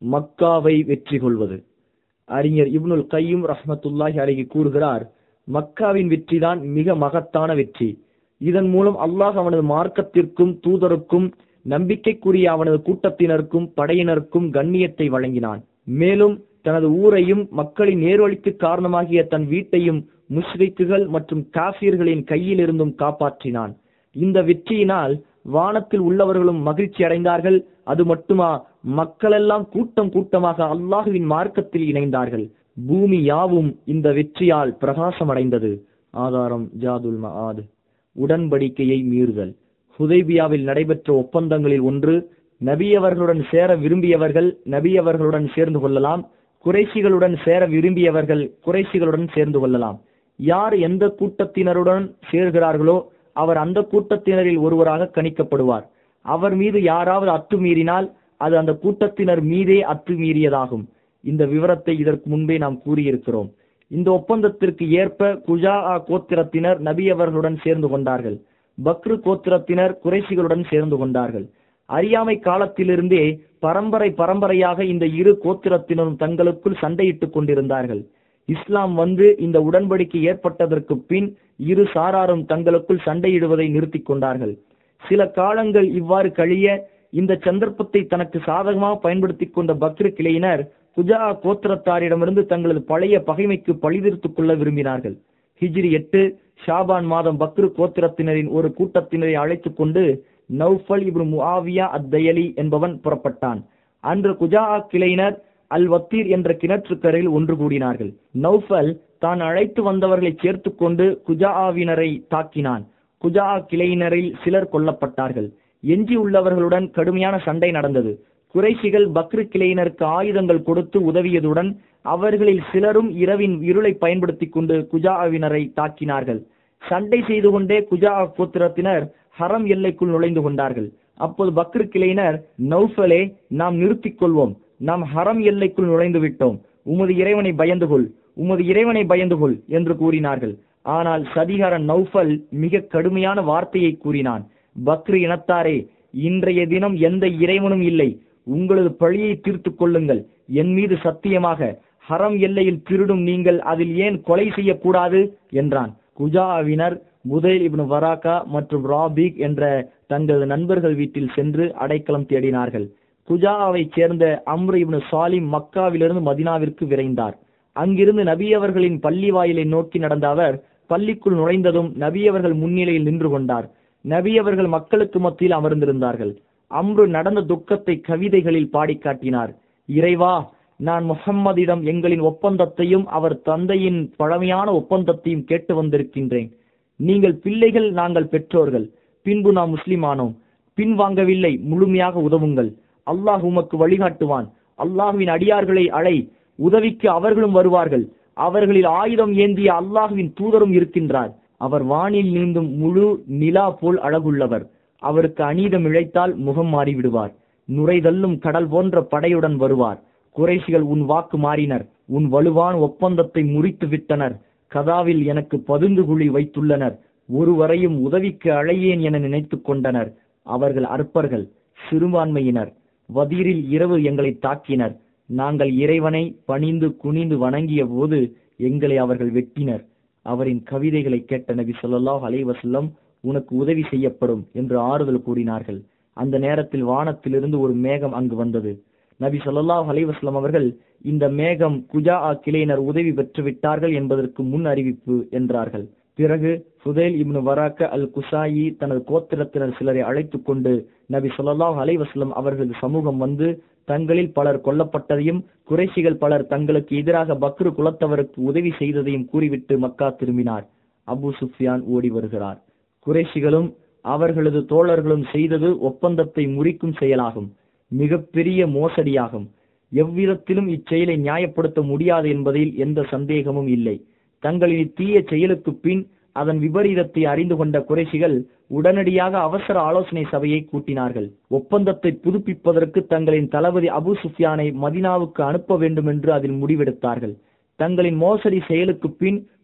மக்காவை வெற்றி கொள்வது அறிஞர் இப்னுல் கையும் ரஹ்மத்துல்லாஹி அலைஹி கூறுகிறார் மக்காவின் வெற்றிதான் மிக மகத்தான வெற்றி இதன் மூலம் அல்லாஹ் அவனது மார்க்கத்திற்கும் தூதருக்கும் நம்பிக்கைக்குரிய அவனது கூட்டத்தினருக்கும் படையினருக்கும் கண்ணியத்தை வழங்கினான் மேலும் தனது ஊரையும் மக்களின் நேர்வழிக்கு காரணமாகிய தன் வீட்டையும் முஷ்ரிக்குகள் மற்றும் காஃபியர்களின் கையில் இருந்தும் காப்பாற்றினான் இந்த வெற்றியினால் வானத்தில் உள்ளவர்களும் மகிழ்ச்சி அடைந்தார்கள் அது மட்டுமா மக்களெல்லாம் கூட்டம் கூட்டமாக அல்லாஹுவின் மார்க்கத்தில் இணைந்தார்கள் பூமி யாவும் இந்த வெற்றியால் பிரகாசமடைந்தது ஆதாரம் ஜாதுல் மஆத் உடன்படிக்கையை மீறுதல் ஹுதைபியாவில் நடைபெற்ற ஒப்பந்தங்களில் ஒன்று நபியவர்களுடன் சேர விரும்பியவர்கள் நபியவர்களுடன் சேர்ந்து கொள்ளலாம் குறைசிகளுடன் சேர விரும்பியவர்கள் குறைசிகளுடன் சேர்ந்து கொள்ளலாம் யார் எந்த கூட்டத்தினருடன் சேர்கிறார்களோ அவர் அந்த கூட்டத்தினரில் ஒருவராக கணிக்கப்படுவார் அவர் மீது யாராவது அத்துமீறினால் அது அந்த கூட்டத்தினர் மீதே அத்துமீறியதாகும் இந்த விவரத்தை இதற்கு முன்பே நாம் கூறியிருக்கிறோம் இந்த ஒப்பந்தத்திற்கு ஏற்ப குஜா கோத்திரத்தினர் நபி அவர்களுடன் சேர்ந்து கொண்டார்கள் பக்ரு கோத்திரத்தினர் குறைசிகளுடன் சேர்ந்து கொண்டார்கள் அறியாமை காலத்திலிருந்தே பரம்பரை பரம்பரையாக இந்த இரு கோத்திரத்தினரும் தங்களுக்குள் சண்டையிட்டுக் கொண்டிருந்தார்கள் இஸ்லாம் வந்து இந்த உடன்படிக்கை ஏற்பட்டதற்கு பின் இரு சாராரும் தங்களுக்குள் சண்டையிடுவதை நிறுத்திக் கொண்டார்கள் சில காலங்கள் இவ்வாறு கழிய இந்த சந்தர்ப்பத்தை தனக்கு சாதகமாக பயன்படுத்திக் கொண்ட பக்ரு கிளையினர் குஜா கோத்திரத்தாரிடமிருந்து தங்களது பழைய பகைமைக்கு பழிதீர்த்துக் கொள்ள விரும்பினார்கள் ஹிஜ்ரி எட்டு ஷாபான் மாதம் பக்ரு கோத்திரத்தினரின் ஒரு கூட்டத்தினரை அழைத்துக் கொண்டு நௌஃபல் இப்னு முஆவியா அத்தயலி என்பவன் புறப்பட்டான் அன்று குஜா கிளையினர் அல் வத்தீர் என்ற கிணற்றுக்கரையில் ஒன்று கூடினார்கள் நௌஃபல் தான் அழைத்து வந்தவர்களை சேர்த்துக் கொண்டு குஜாவினரை தாக்கினான் குஜா கிளையினரில் சிலர் கொல்லப்பட்டார்கள் எஞ்சி உள்ளவர்களுடன் கடுமையான சண்டை நடந்தது குறைசிகள் பக்ரு கிளையினருக்கு ஆயுதங்கள் கொடுத்து உதவியதுடன் அவர்களில் சிலரும் இரவின் இருளை பயன்படுத்திக் கொண்டு குஜாவினரை தாக்கினார்கள் சண்டை செய்து கொண்டே குஜா கோத்திரத்தினர் ஹரம் எல்லைக்குள் நுழைந்து கொண்டார்கள் அப்போது பக்ரு கிளையினர் நௌஃபலே நாம் நிறுத்திக் கொள்வோம் நாம் ஹரம் எல்லைக்குள் நுழைந்து விட்டோம் உமது இறைவனை பயந்து கொள் உமது இறைவனை பயந்து கொள் என்று கூறினார்கள் ஆனால் சதிகாரன் நௌஃபல் மிக கடுமையான வார்த்தையை கூறினான் பக்ரு இனத்தாரே இன்றைய தினம் எந்த இறைவனும் இல்லை உங்களது பழியை தீர்த்துக் கொள்ளுங்கள் என் மீது சத்தியமாக ஹரம் எல்லையில் திருடும் நீங்கள் அதில் ஏன் கொலை செய்யக்கூடாது என்றான் குஜாவினர் முதல் இப்னு வராக்கா மற்றும் ராபிக் என்ற தங்களது நண்பர்கள் வீட்டில் சென்று அடைக்கலம் தேடினார்கள் குஜாவைச் சேர்ந்த அம்ரு இப்னு சாலிம் மக்காவிலிருந்து மதினாவிற்கு விரைந்தார் அங்கிருந்து நபி அவர்களின் பள்ளி வாயிலை நோக்கி நடந்த அவர் பள்ளிக்குள் நுழைந்ததும் நபி அவர்கள் முன்னிலையில் நின்று கொண்டார் நபி அவர்கள் மக்களுக்கு மத்தியில் அமர்ந்திருந்தார்கள் அம்ரு நடந்த துக்கத்தை கவிதைகளில் பாடி காட்டினார் இறைவா நான் முகம்மதிடம் எங்களின் ஒப்பந்தத்தையும் அவர் தந்தையின் பழமையான ஒப்பந்தத்தையும் கேட்டு வந்திருக்கின்றேன் நீங்கள் பிள்ளைகள் நாங்கள் பெற்றோர்கள் பின்பு நாம் முஸ்லிமானோம் பின் வாங்கவில்லை முழுமையாக உதவுங்கள் அல்லாஹ் உமக்கு வழிகாட்டுவான் அல்லாஹுவின் அடியார்களை அழை உதவிக்கு அவர்களும் வருவார்கள் அவர்களில் ஆயுதம் ஏந்திய அல்லாஹுவின் தூதரும் இருக்கின்றார் அவர் வானில் நீந்தும் முழு நிலா போல் அழகுள்ளவர் அவருக்கு அநீதம் இழைத்தால் முகம் மாறிவிடுவார் நுரைதள்ளும் கடல் போன்ற படையுடன் வருவார் குறைசிகள் உன் வாக்கு மாறினர் உன் வலுவான ஒப்பந்தத்தை முறித்து விட்டனர் கதாவில் எனக்கு பதுங்கு குழி வைத்துள்ளனர் ஒருவரையும் உதவிக்கு அழையேன் என நினைத்துக் கொண்டனர் அவர்கள் அற்பர்கள் சிறுபான்மையினர் வதீரில் இரவு எங்களை தாக்கினர் நாங்கள் இறைவனை பணிந்து குனிந்து வணங்கிய போது எங்களை அவர்கள் வெட்டினர் அவரின் கவிதைகளை கேட்ட நபி ஸல்லல்லாஹு அலைஹி வஸல்லம் உனக்கு உதவி செய்யப்படும் என்று ஆறுதல் கூறினார்கள் அந்த நேரத்தில் வானத்திலிருந்து ஒரு மேகம் அங்கு வந்தது நபி ஸல்லல்லாஹு அலைஹி வஸல்லம் அவர்கள் இந்த மேகம் குஜா கிளையினர் உதவி பெற்று விட்டார்கள் என்பதற்கு முன் அறிவிப்பு என்றார்கள் பிறகு ஃபுதைல் இப்னு வராக்க அல் குசாயி தனது கோத்திரத்தினர் சிலரை அழைத்துக் கொண்டு நபி ஸல்லல்லாஹு அலைஹி வஸல்லம் அவர்களது சமூகம் வந்து தங்களில் பலர் கொல்லப்பட்டதையும் குறைஷிகள் பலர் தங்களுக்கு எதிராக பக்ரு குலத்தவருக்கு உதவி செய்ததையும் கூறிவிட்டு மக்கா திரும்பினார் அபு சுஃபியான் ஓடி வருகிறார் குறைஷிகளும் அவர்களது தோழர்களும் செய்தது ஒப்பந்தத்தை முறிக்கும் செயலாகும் மிகப்பெரிய மோசடியாகும் எவ்விதத்திலும் இச்செயலை நியாயப்படுத்த முடியாது என்பதில் எந்த சந்தேகமும் இல்லை தங்களின் தீய செயலுக்கு பின் அதன் விபரீதத்தை அறிந்து கொண்ட குறைஷிகள் உடனடியாக அவசர ஆலோசனை சபையை கூட்டினார்கள் ஒப்பந்தத்தை புதுப்பிப்பதற்கு தங்களின் தளபதி அபு சுஃபியானை மதினாவுக்கு அனுப்ப வேண்டும் என்று அதில் முடிவெடுத்தார்கள் தங்களின் மோசடி செயலுக்கு பின்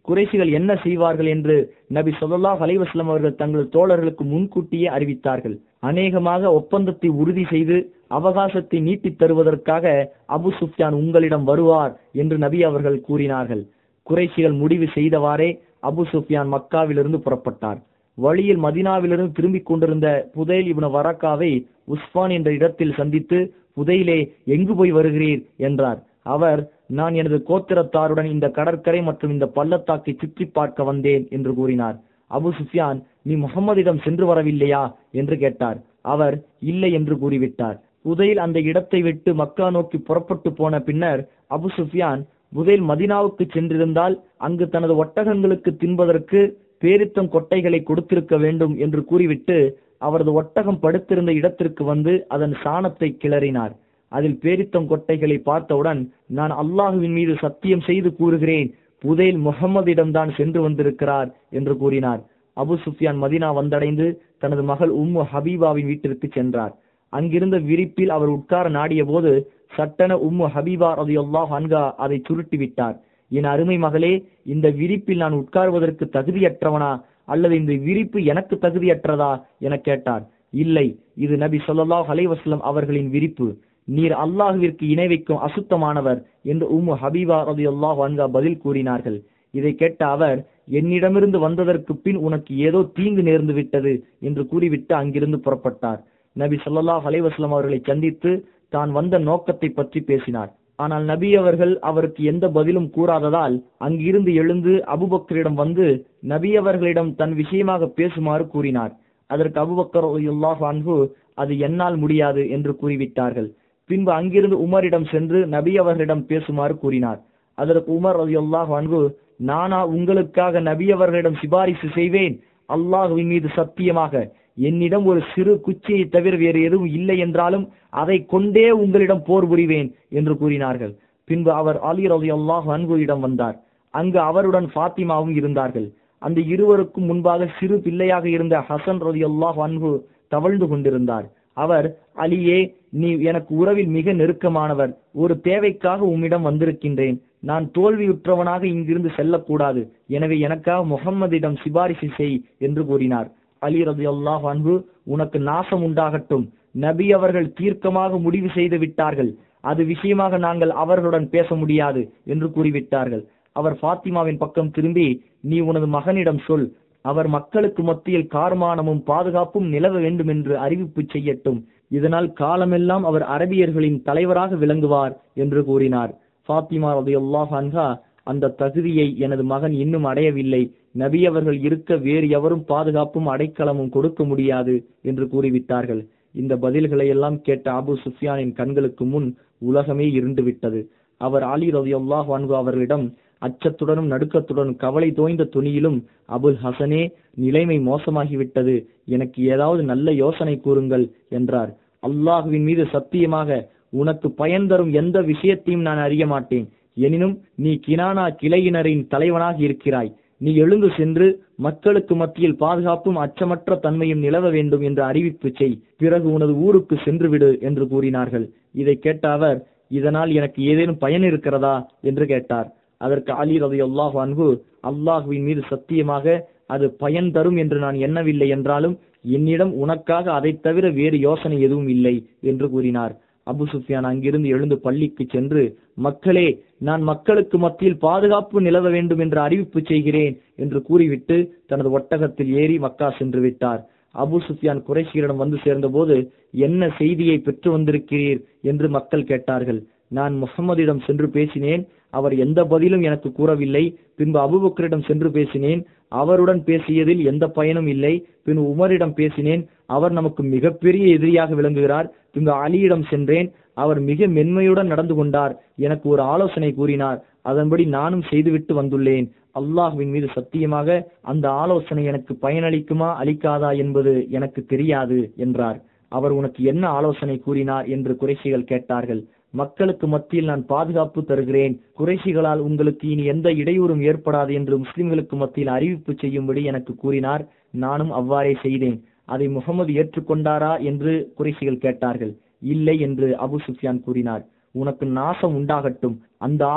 குறைசிகள் என்ன செய்வார்கள் என்று நபி ஸல்லல்லாஹு அலைஹி வஸல்லம் அவர்கள் தங்கள் தோழர்களுக்கு முன்கூட்டியே அறிவித்தார்கள் அநேகமாக ஒப்பந்தத்தை உறுதி செய்து அவகாசத்தை நீட்டித் தருவதற்காக அபு சுஃப்யான் உங்களிடம் வருவார் என்று நபி அவர்கள் கூறினார்கள் குறைஷிகள் முடிவு செய்தவாறே அபு சுஃப்யான் மக்காவிலிருந்து புறப்பட்டார் வழியில் மதினாவிலிருந்து திரும்பிக் கொண்டிருந்த புதைல் இப்னு வரக்காவை உஸ்பான் என்ற இடத்தில் சந்தித்து புதையிலே எங்கு போய் வருகிறீர் என்றார் அவர் நான் எனது கோத்திரத்தாருடன் இந்த கடற்கரை மற்றும் இந்த பள்ளத்தாக்கை சுற்றி பார்க்க வந்தேன் என்று கூறினார் அபு சுஃபியான் நீ முகம்மதிடம் சென்று வரவில்லையா என்று கேட்டார் அவர் இல்லை என்று கூறிவிட்டார் புதையில் அந்த இடத்தை விட்டு மக்கா நோக்கி புறப்பட்டு போன பின்னர் அபு சுஃபியான் புதைல் மதினாவுக்கு சென்றிருந்தால் அங்கு தனது ஒட்டகங்களுக்கு தின்பதற்கு பேரித்தம் கொட்டைகளை கொடுத்திருக்க வேண்டும் என்று கூறிவிட்டு அவரது ஒட்டகம் படுத்திருந்த இடத்திற்கு வந்து அதன் சாணத்தை கிளறினார் அதில் பேரித்தம் கொட்டைகளை பார்த்தவுடன் நான் அல்லாஹுவின் மீது சத்தியம் செய்து கூறுகிறேன் புதைல் முகம்மதிடம்தான் சென்று வந்திருக்கிறார் என்று கூறினார் அபு சுஃபியான் மதினா வந்தடைந்து தனது மகள் உம்மு ஹபீபாவின் வீட்டிற்கு சென்றார் அங்கிருந்த விரிப்பில் அவர் உட்கார நாடிய போது சட்டன உம்மு ஹபீபா ரதியுல்லாஹ் அன்கா அதை சுருட்டி விட்டார் என் அருமை மகளே இந்த விரிப்பில் நான் உட்காருவதற்கு தகுதியற்றவனா அல்லது இந்த விரிப்பு எனக்கு தகுதியற்றதா என கேட்டார் இல்லை இது நபி ஸல்லல்லாஹு அலைஹி வஸல்லம் அவர்களின் விரிப்பு நீர் அல்லாஹுவிற்கு இணை வைக்கும் அசுத்தமானவர் என்று உம்மு ஹபீபா ரதியுல்லாஹ் அன்கா பதில் கூறினார்கள் இதை கேட்ட அவர் என்னிடமிருந்து வந்ததற்கு பின் உனக்கு ஏதோ தீங்கு நேர்ந்து விட்டது என்று கூறிவிட்டு அங்கிருந்து புறப்பட்டார் நபி ஸல்லல்லாஹு அலைஹி வஸல்லம் அவர்களை சந்தித்து தான் வந்த நோக்கத்தை பற்றி பேசினார் ஆனால் நபி அவர்கள் அவருக்கு எந்த பதிலும் கூறாததால் அங்கிருந்து எழுந்து அபுபக்கரிடம் வந்து நபி அவர்களிடம் தன் விஷயமாக பேசுமாறு கூறினார் அதற்கு அபுபக்கர் ரலியல்லாஹு அன்ஹு அது என்னால் முடியாது என்று கூறிவிட்டார்கள் பின்பு அங்கிருந்து உமரிடம் சென்று நபி அவர்களிடம் பேசுமாறு கூறினார் அதற்கு உமர் ரலியல்லாஹு அன்ஹு நானா உங்களுக்காக நபி அவர்களிடம் சிபாரிசு செய்வேன் அல்லாஹுவின் மீது சத்தியமாக என்னிடம் ஒரு சிறு குச்சியை தவிர வேறு எதுவும் இல்லை என்றாலும் அதை கொண்டே உங்களிடம் போர் புரிவேன் என்று கூறினார்கள் பின்பு அவர் அலி ரலி அல்லாஹ் அன்குவிடம் வந்தார் அங்கு அவருடன் ஃபாத்திமாவும் இருந்தார்கள் அந்த இருவருக்கும் முன்பாக சிறு பிள்ளையாக இருந்த ஹசன் ரலி அல்லாஹ் அன்கு தவழ்ந்து கொண்டிருந்தார் அவர் அலியே நீ எனக்கு உறவில் மிக நெருக்கமானவர் ஒரு தேவைக்காக உம்மிடம் வந்திருக்கின்றேன் நான் தோல்வியுற்றவனாக இங்கிருந்து செல்லக்கூடாது எனவே எனக்காக முகம்மதிடம் சிபாரிசு செய் என்று கூறினார் அலி ரதி அல்லாஹ் அன்பு உனக்கு நாசம் உண்டாகட்டும் நபி அவர்கள் தீர்க்கமாக முடிவு செய்து விட்டார்கள் அது விஷயமாக நாங்கள் அவர்களுடன் பேச முடியாது என்று கூறிவிட்டார்கள் அவர் ஃபாத்திமாவின் பக்கம் திரும்பி நீ உனது மகனிடம் சொல் அவர் மக்களுக்கு மத்தியில் கார்மானமும் பாதுகாப்பும் நிலவ வேண்டும் என்று அறிவிப்பு செய்யட்டும் இதனால் காலமெல்லாம் அவர் அரபியர்களின் தலைவராக விளங்குவார் என்று கூறினார் ஃபாத்திமா ரதியுல்லாஹ் அன்ஹா அந்த தகுதியை எனது மகன் இன்னும் அடையவில்லை நபி அவர்கள் இருக்க வேறு எவரும் பாதுகாப்பும் அடைக்கலமும் கொடுக்க முடியாது என்று கூறிவிட்டார்கள் இந்த பதில்களை எல்லாம் கேட்ட அபு சுஃபியானின் கண்களுக்கு முன் உலகமே இருண்டு விட்டது அவர் அலி ரதியுல்லாஹ் அன்ஹு அவர்களிடம் அச்சத்துடனும் நடுக்கத்துடனும் கவலை தோய்ந்த துணியிலும் அபுல் ஹசனே நிலைமை மோசமாகிவிட்டது எனக்கு ஏதாவது நல்ல யோசனை கூறுங்கள் என்றார் அல்லாஹுவின் மீது சத்தியமாக உனக்கு பயன் தரும் எந்த விஷயத்தையும் நான் அறிய மாட்டேன் எனினும் நீ கினானா கிளையினரின் தலைவனாக இருக்கிறாய் நீ எழுந்து சென்று மக்களுக்கு மத்தியில் பாதுகாப்பும் அச்சமற்ற தன்மையும் நிலவ வேண்டும் என்று அறிவிப்பு செய் பிறகு உனது ஊருக்கு சென்று விடு என்று கூறினார்கள் இதை கேட்ட அவர் இதனால் எனக்கு ஏதேனும் பயன் இருக்கிறதா என்று கேட்டார் அதற்கு அலி ரதி அல்லாஹ் அன்பு அல்லாஹுவின் மீது சத்தியமாக அது பயன் தரும் என்று நான் எண்ணவில்லை என்றாலும் என்னிடம் உனக்காக அதைத் தவிர வேறு யோசனை எதுவும் இல்லை என்று கூறினார் அபு சுஃபியான் அங்கிருந்து எழுந்து பள்ளிக்கு சென்று மக்களே நான் மக்களுக்கு மத்தியில் பாதுகாப்பு நிலவ வேண்டும் என்று அறிவிப்பு செய்கிறேன் என்று கூறிவிட்டு தனது ஒட்டகத்தில் ஏறி மக்கா சென்று விட்டார் அபு சுஃபியான் குறைஷியரிடம் வந்து சேர்ந்தபோது என்ன செய்தியை பெற்று வந்திருக்கிறீர் என்று மக்கள் கேட்டார்கள் நான் முகம்மதிடம் சென்று பேசினேன் அவர் எந்த பதிலும் எனக்கு கூறவில்லை பின்பு அபுபக்கரிடம் சென்று பேசினேன் அவருடன் பேசியதில் எந்த பயனும் இல்லை பின் உமரிடம் பேசினேன் அவர் நமக்கு மிகப்பெரிய எதிரியாக விளங்குகிறார் பின்பு அலியிடம் சென்றேன் அவர் மிக மென்மையுடன் நடந்து கொண்டார் எனக்கு ஒரு ஆலோசனை கூறினார் அதன்படி நானும் செய்துவிட்டு வந்துள்ளேன் அல்லாஹ்வின் மீது சத்தியமாக அந்த ஆலோசனை எனக்கு பயனளிக்குமா அளிக்காதா என்பது எனக்கு தெரியாது என்றார் அவர் உனக்கு என்ன ஆலோசனை கூறினார் என்று குறைசிகள் கேட்டார்கள் மக்களுக்கு மத்தியில் நான் பாதுகாப்பு தருகிறேன் குறைசிகளால் உங்களுக்கு இனி எந்த இடையூறும் ஏற்படாது என்று முஸ்லிம்களுக்கு மத்தியில் அறிவிப்பு செய்யும்படி எனக்கு கூறினார் நானும் அவ்வாறே செய்தேன் அதை முகமது ஏற்றுக்கொண்டாரா என்று குறைசிகள் கேட்டார்கள் இல்லை என்று அபு சுஃபியான் கூறினார் உனக்கு நாசம் உண்டாகட்டும் அந்த ஆள்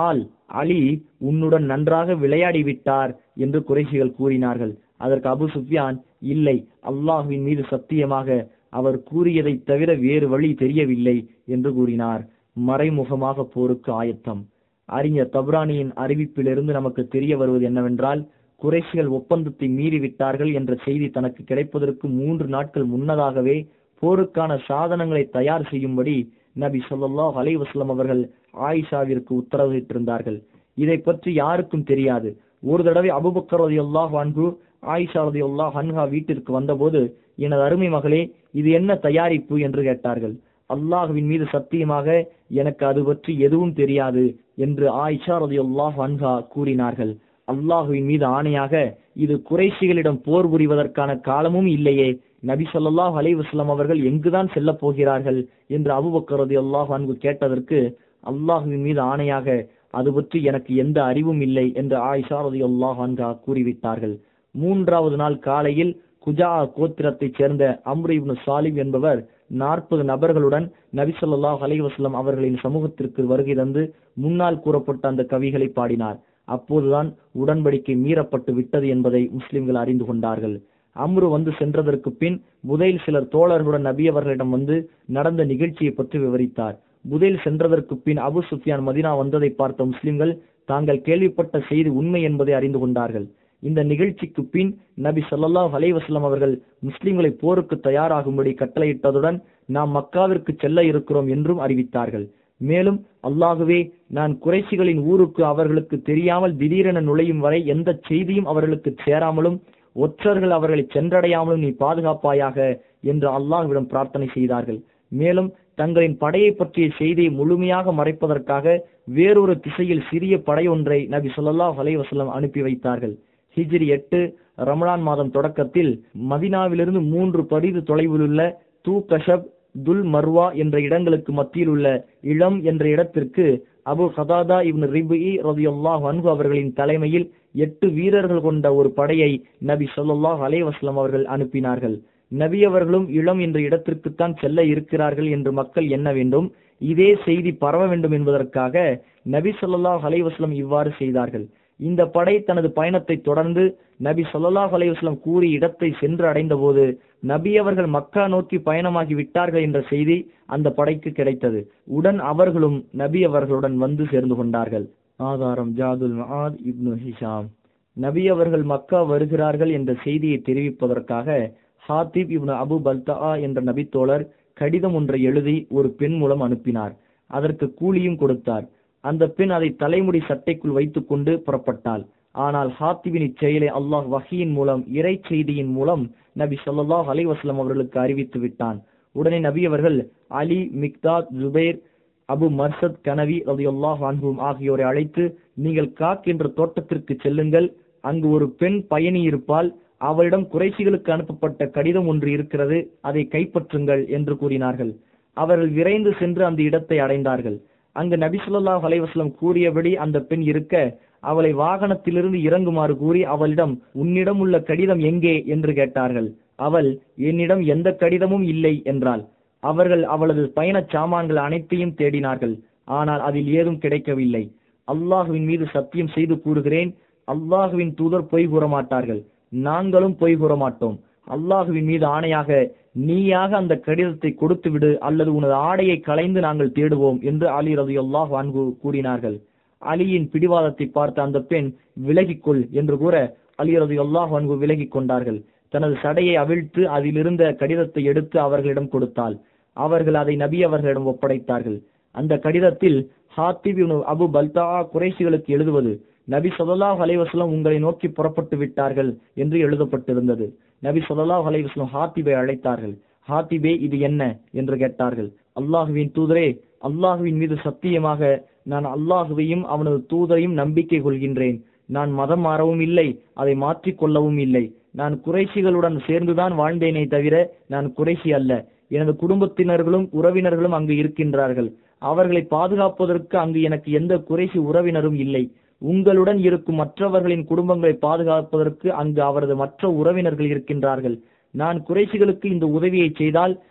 அலி உன்னுடன் நன்றாக விளையாடி விட்டார் என்று குறைஷிகள் கூறினார்கள் அதற்கு அபு சுஃபியான் இல்லை அல்லாஹுவின் மீது சத்தியமாக அவர் கூறியதை தவிர வேறு வழி தெரியவில்லை என்று கூறினார் மறைமுகமாக போருக்கு ஆயத்தம் அறிஞர் தப்ரானியின் அறிவிப்பிலிருந்து நமக்கு தெரிய வருவது என்னவென்றால் குறைஷிகள் ஒப்பந்தத்தை மீறிவிட்டார்கள் என்ற செய்தி தனக்கு கிடைப்பதற்கு மூன்று நாட்கள் முன்னதாகவே போருக்கான சாதனங்களை தயார் செய்யும்படி நபி ஸல்லல்லாஹு அலைஹி வஸல்லம் அவர்கள் ஆயிஷாவிற்கு உத்தரவிட்டிருந்தார்கள் இதை பற்றி யாருக்கும் தெரியாது ஒரு தடவை அபுபக்கர் ரலியல்லாஹு அன்ஹு ஆயிஷா ரலியல்லாஹு அன்ஹா வீட்டிற்கு வந்தபோது எனது அருமை மகளே இது என்ன தயாரிப்பு என்று கேட்டார்கள் அல்லாஹுவின் மீது சத்தியமாக எனக்கு அது பற்றி எதுவும் தெரியாது என்று ஆயிஷா ரலியல்லாஹு அன்ஹா கூறினார்கள் அல்லாஹுவின் மீது ஆணையாக இது குறைஷிகளிடம் போர் புரிவதற்கான காலமும் இல்லையே நபி ஸல்லல்லாஹு அலைஹி வஸல்லம் அவர்கள் எங்குதான் செல்லப் போகிறார்கள் என்று அபூபக்கர் ரலியல்லாஹு அன்ஹு கேட்டதற்கு அல்லாஹுவின் மீது ஆணையாக அது பற்றி எனக்கு எந்த அறிவும் இல்லை என்று ஆயிஷா ரலியல்லாஹு அன்ஹா கூறிவிட்டார்கள் மூன்றாவது நாள் காலையில் குஜா கோத்திரத்தைச் சேர்ந்த அம்ரு இப்னு சாலிம் என்பவர் நாற்பது நபர்களுடன் நபி ஸல்லல்லாஹு அலைஹி வஸல்லம் அவர்களின் சமூகத்திற்கு வருகை தந்து முன்னால் கூறப்பட்ட அந்த கவிகளை பாடினார் அப்போதுதான் உடன்படிக்கை மீறப்பட்டு விட்டது என்பதை முஸ்லிம்கள் அறிந்து கொண்டார்கள் அம்ரு வந்து சென்றதற்கு பின் புதைல் சிலர் தோழர்களுடன் நபி அவர்களிடம் வந்து நடந்த நிகழ்ச்சியை பற்றி விவரித்தார் புதைல் சென்றதற்கு பின் அபு சுஃபியான் மதினா வந்ததை பார்த்த முஸ்லிம்கள் தாங்கள் கேள்விப்பட்ட செய்தி உண்மை என்பதை அறிந்து கொண்டார்கள் இந்த நிகழ்ச்சிக்கு பின் நபி ஸல்லல்லாஹு அலைஹி வஸல்லம் அவர்கள் முஸ்லிம்களை போருக்கு தயாராகும்படி கட்டளையிட்டதுடன் நாம் மக்காவிற்கு செல்ல இருக்கிறோம் என்றும் அறிவித்தார்கள் மேலும் அல்லாகவே நான் குறைசிகளின் ஊருக்கு அவர்களுக்கு தெரியாமல் திடீரென நுழையும் வரை எந்த செய்தியும் அவர்களுக்கு சேராமலும் ஒற்றர்கள் அவர்களை சென்றடையாமலும் நீ பாதுகாப்பாயாக என்று அல்லாஹ்விடம் பிரார்த்தனை செய்தார்கள் மேலும் தங்களின் படையை பற்றிய செய்தியை முழுமையாக மறைப்பதற்காக வேறொரு திசையில் சிறிய படை ஒன்றை நபி ஸல்லல்லாஹு அலைஹி வஸல்லம் அனுப்பி வைத்தார்கள் ஹிஜ்ரி எட்டு ரமலான் மாதம் தொடக்கத்தில் மதினாவிலிருந்து மூன்று பரிது தொலைவிலுள்ள தூ கஷப் துல் மர்வா என்ற இடங்களுக்கு மத்தியில் உள்ள இளம் என்ற இடத்திற்கு அபு கதாதா இப்னு ரிபி ரதியுல்லாஹ் அன்ஹு அவர்களின் தலைமையில் எட்டு வீரர்கள் கொண்ட ஒரு படையை நபி ஸல்லல்லாஹு அலைஹி வஸல்லம் அவர்கள் அனுப்பினார்கள் நபி அவர்களும் இளம் என்ற இடத்திற்குத்தான் செல்ல இருக்கிறார்கள் என்று மக்கள் எண்ண வேண்டும் இதே செய்தி பரவ வேண்டும் என்பதற்காக நபி ஸல்லல்லாஹு அலைஹி வஸல்லம் இவ்வாறு செய்தார்கள் இந்த படை தனது பயணத்தை தொடர்ந்து நபி ஸல்லல்லாஹு அலைஹி வஸல்லம் கூறிய இடத்தை சென்று அடைந்தபோது நபி அவர்கள் மக்கா நோக்கி பயணமாகி விட்டார்கள் என்ற செய்தி அந்த படைக்கு கிடைத்தது உடன் அவர்களும் நபி அவர்களுடன் வந்து சேர்ந்து கொண்டார்கள் ஆதாரம் ஜாதுல் மஆத் இப்னு ஹிஷாம் நபி அவர்கள் மக்கா வருகிறார்கள் என்ற செய்தியை தெரிவிப்பதற்காக ஹாத்திப் இப்னு அபு பல்தா என்ற நபித்தோழர் கடிதம் ஒன்றை எழுதி ஒரு பெண் மூலம் அனுப்பினார் அதற்கு கூலியும் கொடுத்தார் அந்த பெண் அதை தலைமுடி சட்டைக்குள் வைத்துக்கொண்டு புறப்பட்டாள் ஆனால் ஹாத்திபின் இச்செயலை அல்லாஹ் வஹியின் மூலம் இறை செய்தியின் மூலம் நபி ஸல்லல்லாஹு அலைஹி வஸல்லம் அவர்களுக்கு அறிவித்து விட்டான் உடனே நபி அவர்கள் Ali Miqdad Zubair Abu Marthad Ghanawi ரலியல்லாஹு அன்ஹும் ஆகியோரை அழைத்து நீங்கள் காக் என்ற தோட்டத்திற்கு செல்லுங்கள் அங்கு ஒரு பெண் பயணி இருப்பால் அவளிடம் குறைசிகளுக்கு அனுப்பப்பட்ட கடிதம் ஒன்று இருக்கிறது அதை கைப்பற்றுங்கள் என்று கூறினார்கள் அவர்கள் விரைந்து சென்று அந்த இடத்தை அடைந்தார்கள் அங்கு நபி ஸல்லல்லாஹு அலைஹி வஸல்லம் கூறியபடி அந்த பெண் இருக்க அவளை வாகனத்திலிருந்து இறங்குமாறு கூறி அவளிடம் உன்னிடம் உள்ள கடிதம் எங்கே என்று கேட்டார்கள் அவள் என்னிடம் எந்த கடிதமும் இல்லை என்றாள் அவர்கள் அவளது பயணச் சாமான்கள் அனைத்தையும் தேடினார்கள் ஆனால் அதில் ஏதும் கிடைக்கவில்லை அல்லாஹுவின் மீது சத்தியம் செய்து கூறுகிறேன் அல்லாஹுவின் தூதர் பொய் கூற மாட்டார்கள் நாங்களும் பொய் கூற மாட்டோம் அல்லாஹுவின் மீது ஆணையாக நீயாக அந்த கடிதத்தை கொடுத்து விடு அல்லது உனது ஆடையை களைந்து நாங்கள் தேடுவோம் என்று அலி ரலியல்லாஹு அன்ஹு கூறினார்கள் அலியின் பிடிவாதத்தை பார்த்த அந்த பெண் விலகிக்கொள் என்று கூற அலி ரலியல்லாஹு அன்ஹு விலகிக் கொண்டார்கள் தனது சடையை அவிழ்த்து அதிலிருந்த கடிதத்தை எடுத்து அவர்களிடம் கொடுத்தாள் அவர்கள் அதை நபி அவர்களிடம் ஒப்படைத்தார்கள் அந்த கடிதத்தில் ஹாத்திப் இப்னு அபு பல்தா குறைஷிகளுக்கு எழுதுவது நபி ஸல்லல்லாஹு அலைஹி வஸல்லம் உங்களை நோக்கி புறப்பட்டு விட்டார்கள் என்று எழுதப்பட்டிருந்தது நபி ஸல்லல்லாஹு அலைஹி வஸல்லம் ஹாத்திபை அழைத்தார்கள் ஹாத்திபே இது என்ன என்று கேட்டார்கள் அல்லாஹுவின் தூதரே அல்லாஹுவின் மீது சத்தியமாக நான் அல்லாஹுவையும் அவனது தூதரையும் நம்பிக்கை கொள்கின்றேன் நான் மதம் மாறவும் இல்லை அதை மாற்றிக் கொள்ளவும் இல்லை நான் குறைஷிகளுடன் சேர்ந்துதான் வாழ்ந்தேனே தவிர நான் குறைஷி அல்ல எனது குடும்பத்தினர்களும் உறவினர்களும் அங்கு இருக்கின்றார்கள் அவர்களை பாதுகாப்பதற்கு அங்கு எனக்கு எந்த குறைசி உறவினரும் இல்லை உங்களுடன் இருக்கும் மற்றவர்களின் குடும்பங்களை பாதுகாப்பதற்கு அங்கு அவரது மற்ற உறவினர்கள் இருக்கின்றார்கள் நான் குறைசிகளுக்கு இந்த உதவியை செய்தால்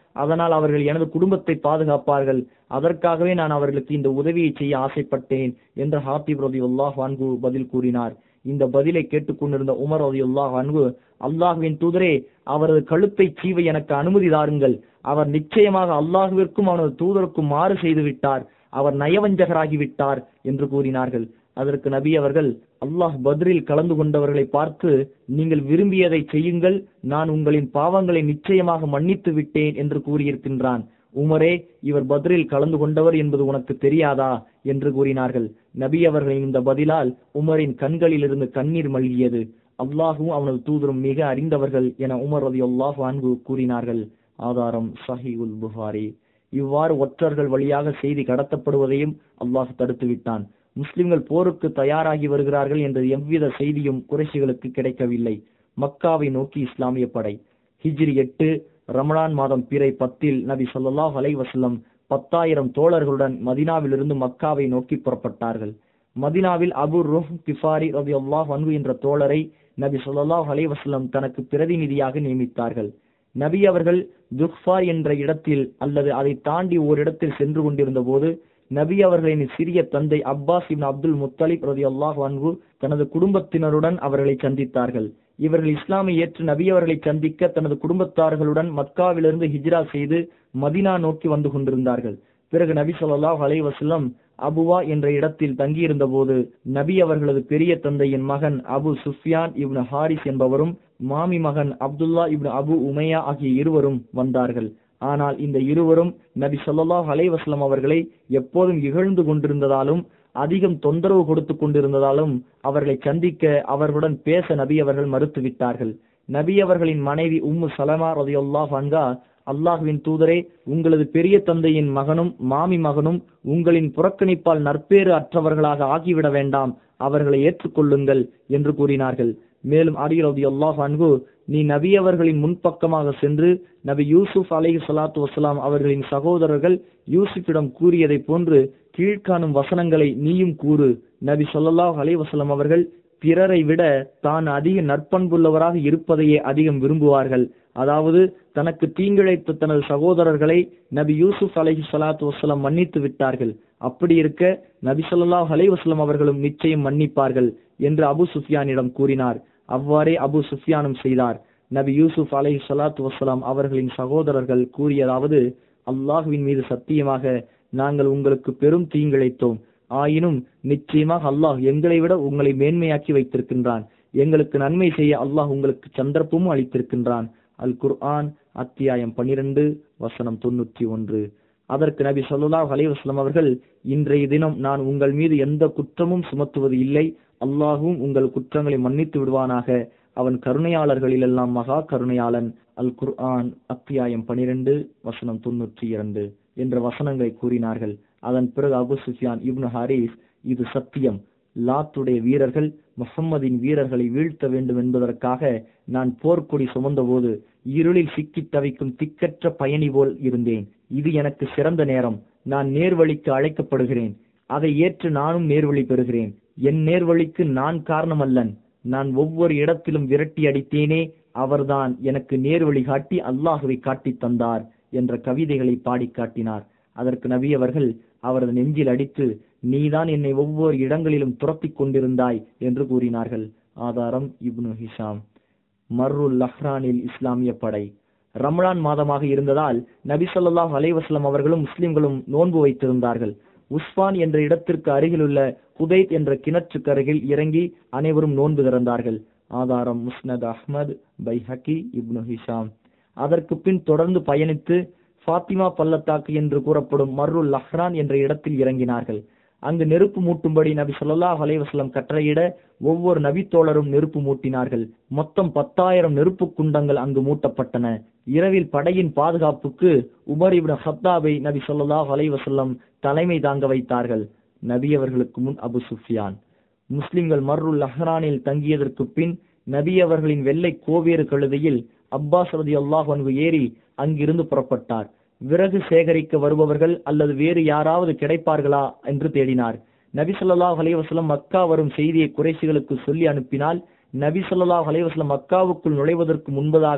அதனால் அவர்கள் எனது குடும்பத்தை பாதுகாப்பார்கள் அதற்காகவே நான் அவர்களுக்கு இந்த உதவியை செய்ய ஆசைப்பட்டேன் என்று ஹாத்திப் ரதியுல்லாஹ் வான்கு பதில் கூறினார் இந்த பதிலை கேட்டுக்கொண்டிருந்த உமர் ரதியுல்லாஹ் வான்கு அல்லாஹுவின் தூதரே அவரது கழுத்தை சீவ எனக்கு அனுமதி தாருங்கள் அவர் நிச்சயமாக அல்லாஹுவிற்கும் அவனது தூதருக்கும் மாறு செய்து விட்டார் அவர் நயவஞ்சகராகி விட்டார் என்று கூறினார்கள் அதற்கு நபி அவர்கள் அல்லாஹ் பத்ரில் கலந்து கொண்டவர்களை பார்த்து நீங்கள் விரும்பியதை செய்யுங்கள் நான் உங்களின் பாவங்களை நிச்சயமாக மன்னித்து விட்டேன் என்று கூறியிருக்கின்றான் உமரே இவர் பத்ரில் கலந்து கொண்டவர் என்பது உனக்கு தெரியாதா என்று கூறினார்கள் நபி அவர்களின் இந்த பதிலால் உமரின் கண்களிலிருந்து கண்ணீர் மல்கியது அல்லாஹும் அவனது தூதரும் மிக அறிந்தவர்கள் என உமர் ரதி அல்லாஹ் அன்பு கூறினார்கள் ஆதாரம் சஹி உல் புகாரி இவ்வாறு ஒற்றர்கள் வழியாக செய்தி கடத்தப்படுவதையும் அல்லாஹ் தடுத்து விட்டான் முஸ்லிம்கள் போருக்கு தயாராகி வருகிறார்கள் என்ற எவ்வித செய்தியும் குறைஷிகளுக்கு கிடைக்கவில்லை மக்காவை நோக்கி இஸ்லாமிய படை ஹிஜ்ரி எட்டு ரமலான் மாதம் பிறை பத்தில் நபி ஸல்லல்லாஹு அலைஹி வஸல்லம் பத்தாயிரம் தோழர்களுடன் மதினாவிலிருந்து மக்காவை நோக்கி புறப்பட்டார்கள் மதினாவில் அபு ருஹ் கிஃபாரி ரலியல்லாஹு அன்ஹு என்ற தோழரை நபி ஸல்லல்லாஹு அலைஹி வஸல்லம் தனக்கு பிரதிநிதியாக நியமித்தார்கள் நபி அவர்கள் துக்ஃபார் என்ற இடத்தில் அல்லது அதை தாண்டி ஓரிடத்தில் சென்று கொண்டிருந்த போது நபி அவர்களின் சிறிய தந்தை அப்பாஸ் இப்னு அப்துல் முத்தலிப் ரலியல்லாஹு அன்ஹு தனது குடும்பத்தினருடன் அவர்களை சந்தித்தார்கள் இவர்கள் இஸ்லாமை ஏற்று நபி அவர்களை சந்திக்க தனது குடும்பத்தார்களுடன் மக்காவிலிருந்து ஹிஜ்ரா செய்து மதினா நோக்கி வந்து கொண்டிருந்தார்கள் பிறகு நபி ஸல்லல்லாஹு அலைஹி வஸல்லம் அபுவா என்ற இடத்தில் தங்கியிருந்த போது நபி அவர்களது பெரிய தந்தையின் மகன் அபு சுஃபியான் இப்னு ஹாரிஸ் என்பவரும் மாமி மகன் அப்துல்லா இப்னு அபு உமையா ஆகிய இருவரும் வந்தார்கள் ஆனால் இந்த இருவரும் நபி ஸல்லல்லாஹு அலைஹி வஸல்லம் அவர்களை எப்போதும் இகழ்ந்து கொண்டிருந்ததாலும் அதிகம் தொந்தரவு கொடுத்து கொண்டிருந்ததாலும் அவர்களை சந்திக்க அவர்களுடன் பேச நபி அவர்கள் மறுத்துவிட்டார்கள் நபி அவர்களின் மனைவி உம்மு சலமா ரதியுல்லாஹ் அன்ஹா அல்லாஹ்வின் தூதரே உங்களது பெரிய தந்தையின் மகனும் மாமி மகனும் உங்களின் புறக்கணிப்பால் நற்பேறு அற்றவர்களாக ஆகிவிட வேண்டாம் அவர்களை ஏற்றுக்கொள்ளுங்கள் என்று கூறினார்கள் மேலும் அலி ரதியுல்லாஹ் அன்ஹு நீ நபி அவர்களின் முன்பக்கமாக சென்று நபி யூசுப் அலைஹி ஸலாத்து வஸலாம் அவர்களின் சகோதரர்கள் யூசுஃபிடம் கூறியதைப் போன்று கீழ்காணும் வசனங்களை நீயும் கூறு நபி ஸல்லல்லாஹு அலைஹி வஸல்லம் அவர்கள் பிறரை விட தான் அதிக நற்பண்புள்ளவராக இருப்பதையே அதிகம் விரும்புவார்கள் அதாவது தனக்கு தீங்கிழைத்த தனது சகோதரர்களை நபி யூசுப் அலைஹி ஸலாத்து வஸலாம் மன்னித்து விட்டார்கள் அப்படி இருக்க நபி ஸல்லல்லாஹு அலைஹி வஸல்லம் அவர்களும் நிச்சயம் மன்னிப்பார்கள் என்று அபு சுஃபியானிடம் கூறினார் அவ்வாறே அபு சுஃபியானும் செய்தார் நபி யூசுப் அலைஹி ஸலாத்து வஸலாம் அவர்களின் சகோதரர்கள் கூறியதாவது அல்லாஹ்வின் மீது சத்தியமாக நாங்கள் உங்களுக்கு பெரும் தீங்கிழைத்தோம் ஆயினும் நிச்சயமாக அல்லாஹ் எங்களை விட உங்களை மேன்மையாக்கி வைத்திருக்கின்றான் எங்களுக்கு நன்மை செய்ய அல்லாஹ் உங்களுக்கு சந்தர்ப்பமும் அளித்திருக்கின்றான் அல் குர்ஆன் அத்தியாயம் பனிரெண்டு வசனம் தொண்ணூற்றி ஒன்று அதற்கு நபி ஸல்லல்லாஹு அலைஹி வஸல்லம் அவர்கள் இன்றைய தினம் நான் உங்கள் மீது எந்த குற்றமும் சுமத்துவது இல்லை அல்லாஹும் உங்கள் குற்றங்களை மன்னித்து விடுவானாக அவன் கருணையாளர்களிலெல்லாம் மகா கருணையாளன் அல் குர்ஆன் அத்தியாயம் பனிரெண்டு வசனம் தொண்ணூற்றி இரண்டு என்ற வசனங்களை கூறினார்கள் அதன் பிறகு அபு சுஃபியான் இப்னு ஹாரிஸ் இது சத்தியம் லாத்துடைய வீரர்கள் முஹம்மதின் வீரர்களை வீழ்த்த வேண்டும் என்பதற்காக நான் போர்க்கொடி சுமந்தபோது இருளில் சிக்கித் தவிக்கும் திக்கற்ற பயணி போல் இருந்தேன் இது எனக்கு சிறந்த நேரம் நான் நேர்வழிக்கு அழைக்கப்படுகிறேன் அதை ஏற்று நானும் நேர்வழி பெறுகிறேன் என் நேர்வழிக்கு நான் காரணமல்லன் நான் ஒவ்வொரு இடத்திலும் விரட்டி அடித்தேனே அவர்தான் எனக்கு நேர்வழி காட்டி அல்லாஹுவை காட்டித் தந்தார் என்ற கவிதைகளை பாடி காட்டினார் அதற்கு நபி அவர்கள் அவரது நெஞ்சில் அடித்து நீதான் என்னை ஒவ்வொரு இடங்களிலும் துரத்திக் கொண்டிருந்தாய் என்று கூறினார்கள் ஆதாரம் இப்னு ஹிஷாம் மர்ருல் லஹ்ரானில் இஸ்லாமிய படை ரமலான் மாதமாக இருந்ததால் நபி ஸல்லல்லாஹு அலைஹி வஸல்லம் அவர்களும் முஸ்லிம்களும் நோன்பு வைத்திருந்தார்கள் உஸ்வான் என்ற இடத்திற்கு அருகிலுள்ள குதைத் என்ற கிணற்றுக்கு அருகில் இறங்கி அனைவரும் நோன்பு திறந்தார்கள் ஆதாரம் முஸ்னத் அஹ்மத் பைஹக்கி இப்னு ஹிஷாம் அதற்கு பின் தொடர்ந்து பயணித்து ஃபாத்திமா பள்ளத்தாக்கு என்று கூறப்படும் மர்ருல் லஹ்ரான் என்ற இடத்தில் இறங்கினார்கள் அங்கு நெருப்பு மூட்டும்படி நபி ஸல்லல்லாஹு அலைஹி வஸல்லம் கட்டளையிட ஒவ்வொரு நபி தோழரும் நெருப்பு மூட்டினார்கள் மொத்தம் பத்தாயிரம் நெருப்பு குண்டங்கள் அங்கு மூட்டப்பட்டன இரவில் படையின் பாதுகாப்புக்கு உமர் இப்னு ஹத்தாபை நபி ஸல்லல்லாஹு அலைஹி வஸல்லம் தலைமை தாங்க வைத்தார்கள் நபி அவர்களுக்கு முன் அபு சுஃபியான் முஸ்லிம்கள் மர்ருல் லஹ்ரானில் தங்கியதற்கு பின் நபி அவர்களின் வெள்ளை கோவேறு கழுதையில் அப்பாஸ் ரதி அல்லாஹ் அன்கு ஏறி அங்கிருந்து புறப்பட்டார் விறகு சேகரிக்க வருபவர்கள் அல்லது வேறு யாராவது கிடைப்பார்களா என்று தேடினார் நபி ஸல்லல்லாஹு அலைஹி வஸல்லம் மக்கா வரும் செய்தியை குறைசிகளுக்கு சொல்லி அனுப்பினால் நபி ஸல்லல்லாஹு அலைஹி வஸல்லம் மக்காவுக்குள் நுழைவதற்கு முன்பதாக